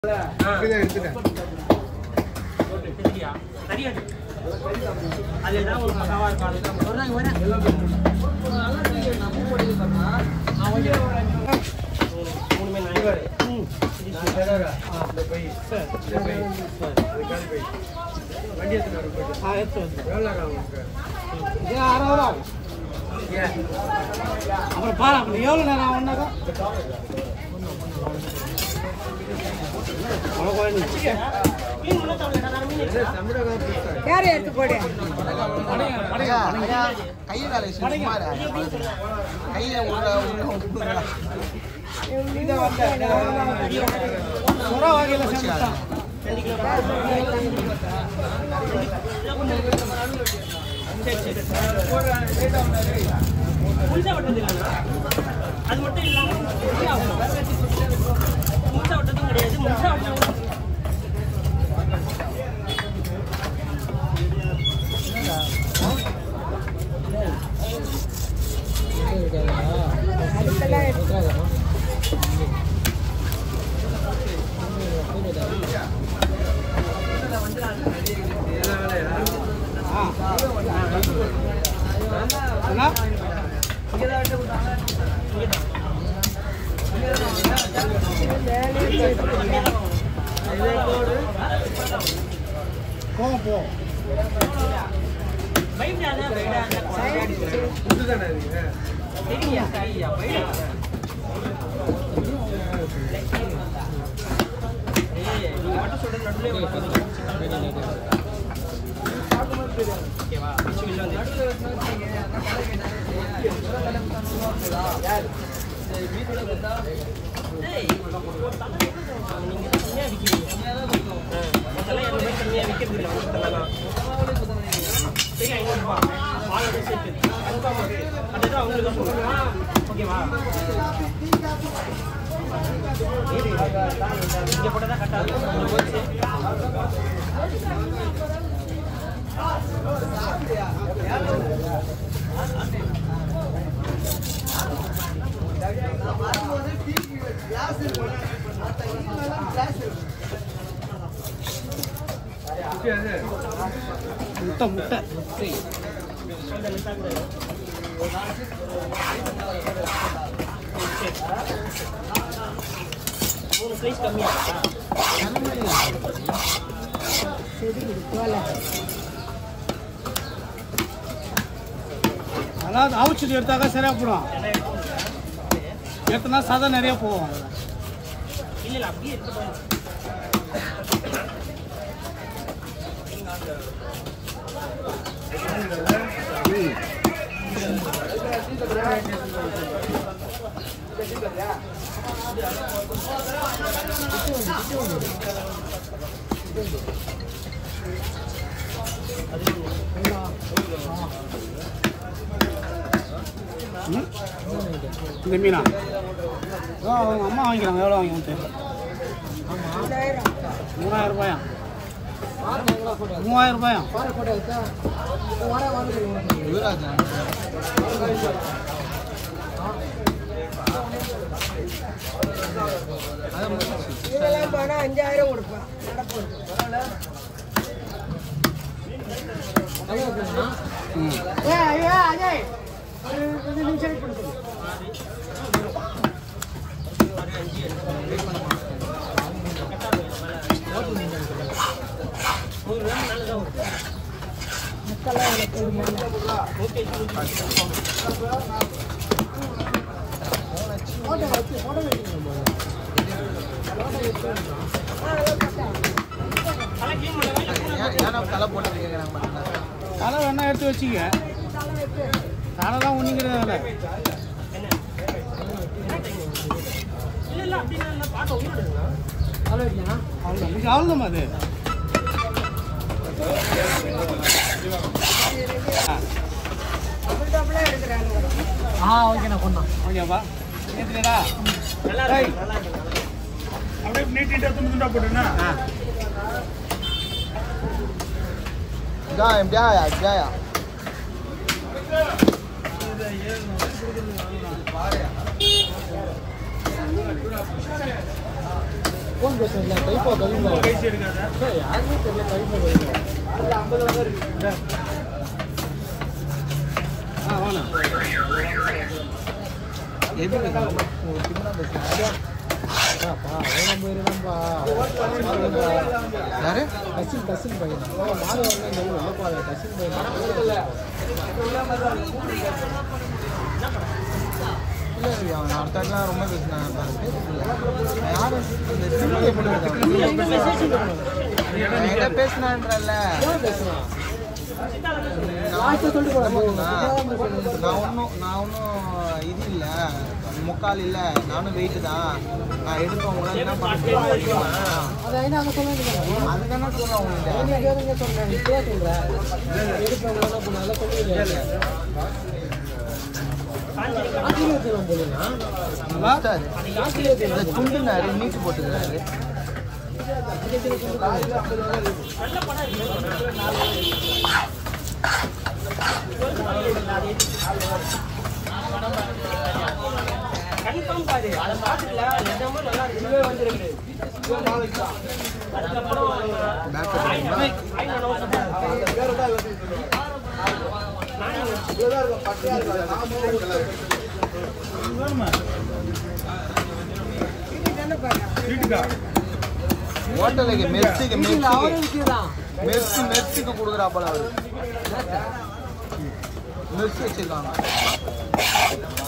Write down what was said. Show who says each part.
Speaker 1: இதை எடுத்துட்டேன்
Speaker 2: சரியா சரியா அது ஏதாவது ஒரு பக்காவா இருக்கும் அதுதான் வரேன் மூணு மணி நேரம்
Speaker 1: நான் தரேன். இந்த பை. இந்த பை. இது காலி பை. வண்டி எடுத்துட்டு வர போயிட்டு. எவ்வளவு நேரம் ஆகும் உனக்கு? ஏன்?
Speaker 3: அப்புறம் பாரு அப்புறம் எவ்வளோ நேரம் ஆகும்னாக்கா
Speaker 2: மீன் உள்ள தவளை நான் மீன்
Speaker 1: இது தமிழகம் புதுசா?
Speaker 4: யாரை எடுத்து போடு
Speaker 5: கையை காலை சும்மா இரு. கையை உள்ள உள்ள உள்ள
Speaker 3: சுறா வகையில் சேர்ந்துட்டான்
Speaker 2: ரெண்டு கிலோ சரி சரி முழுசா வெட்டது இல்லைண்ணா அது மட்டும் இல்லாம முழுசா வெட்டதும் கிடையாது முழுசா வெட்டதும்
Speaker 4: அதுக்கெல்லாம் எடுத்து
Speaker 1: இதெல்லாம் வேலையா?
Speaker 3: என்ன போவோம் போவோம்
Speaker 2: பயப்படாத பயப்படாத
Speaker 1: புதுதானே இது?
Speaker 2: சரியா சரியா பயப்படாத ஏய், நீங்க மட்டும் சொல்றது நடுவுலயே விடாதீங்க. ஓகேவா? பிடிச்சு வெளில வந்து. ஏய், நீங்க கம்மியா விக்கிறீங்க. ஆ, மொத்தம்லாம் இரநூறு ரூபாய்க்கு கம்மியா விக்கிறது இல்ல, உங்களுக்கு தரலாம். சரி, ஐநூறு ரூபாய். பாலோட சேர்த்து. confirm ஆ இருக்கு. அது ஏதோ அவங்களுக்கு தான் சொல்றேன். ஓகேவா இங்க போட்டதா கரெக்டா இருக்கும் இங்க போச்சு.
Speaker 1: குட்டி அது?
Speaker 3: முட்டை முட்டை
Speaker 2: மூணு பிரைஸ் கம்மியா இருக்கா?
Speaker 3: அதாவது அவிச்சிட்டு எடுத்தாக்கா சரியா போடும் எடுத்தனா சதை நிறைய போகும்
Speaker 2: இல்ல இல்ல அப்படியே இருக்கட்டும்
Speaker 3: ம்? இந்த மீனா அதான் அவங்க அம்மா வாங்கிக்கிறாங்க எவ்வளோ வாங்கி தெரியல மூணாயிரம் ரூபாயா மூவாயிரம் ரூபாயா
Speaker 5: யுவராஜன்
Speaker 4: இதெல்லாம் போனால் அஞ்சாயிரம் கொடுப்பேன் நடப்பு
Speaker 3: ம்
Speaker 4: ஏ ஐயா அஜய் ஒரு ரெண்டு நிமிஷம் கொடுத்து மக்கள்லாம் எனக்கு கொடுங்க ஃபோட்டோ வச்சு ஃபோட்டோ வைக்கணும்
Speaker 5: ஏன்னா தலை போட்டு கேட்குறாங்க பார்த்தீங்களா
Speaker 3: தலை வேணா எடுத்து வச்சுக்க தலை தான் ஒன்றுங்கிறது
Speaker 2: இல்ல இல்ல அப்படின்னா இல்ல பாக்க உயிரோட இருந்தா
Speaker 3: அவ்வளோதான் இது அவ்வளோதான் அது
Speaker 4: டபுள் டபுளாக எடுக்கிறாங்க
Speaker 3: ஆ ஓகே நான் கொண்டோம் ஓகேப்பா ஏற்றுக்கடா
Speaker 2: நல்லா இருக்கு நல்லா இருக்கு நல்லா இருக்கு.
Speaker 3: அப்படியே நீட்டிட்டு எடுத்து துண்டா போட்டுனா
Speaker 5: ஜாயா ஜாயா ஜாயா
Speaker 3: ஃபோன் பேசுறீங்களா டைப்பா கவிங்களா
Speaker 1: கைசி எடுக்காத
Speaker 3: யாருமே தெரியல டைப்பா கவிங்களா
Speaker 1: அதுல ஐம்பது ரூபா தான் இருக்கு இந்தா.
Speaker 3: ஆ வாண்ணா
Speaker 5: எதுக்கு திமுனா பேசுறேன்
Speaker 3: அப்பா வேணும் போயிருந்தாம்பா
Speaker 5: யாரு
Speaker 3: கசின் கசின் பையன் மாறு வரணும் சொல்லி இல்லப்பா கசின் பையன்
Speaker 5: இல்ல ரவி, அவன் அடுத்த இடத்துல ரொம்ப பேசினான் யாரு இந்த திருமலை பொண்ணு என்கிட்ட பேசினான்றல்ல
Speaker 3: பேசுறான்
Speaker 5: நான் சொல்லிட்டு நான் ஒன்றும் நான் ஒன்றும் இது இல்லை முக்கால் இல்லை நானும் வெயிட்டு தான் நான் எடுப்பேன் உங்களால் என்ன பண்ணுறேன்
Speaker 3: அதை ஐநா அங்கே சொல்ல வேண்டியது
Speaker 5: அதுதானே சொல்கிறேன் உங்கள்கிட்ட
Speaker 3: கேளுங்க சொல்றேன் இப்பயே சொல்றேன் எடுப்பவங்க என்ன பண்ணாலும் சொல்லுவீங்க ஆசீர்வதிக்கலாம் போலீங்கன்னா
Speaker 5: மாஸ்டர் இந்த துண்டுனாரு நீட்டு போட்டுக்கிறாரு
Speaker 2: கன்ஃபார்ம் பாரு அதை பார்த்துக்கல நிஜமா நல்லா இருக்கு வந்துருக்கு அதுக்கப்புறம்
Speaker 5: பேக்
Speaker 2: ஆயிரம்
Speaker 1: சீட்டுக்கா
Speaker 5: ஹோட்டலுக்கு மெஸ்ஸுக்கு மெஸ்ஸுக்கு மெஸ்ஸு மெஸ்ஸுக்கு கொடுக்குறாப்பல அவரு மெஸ் வச்சிருக்காங்க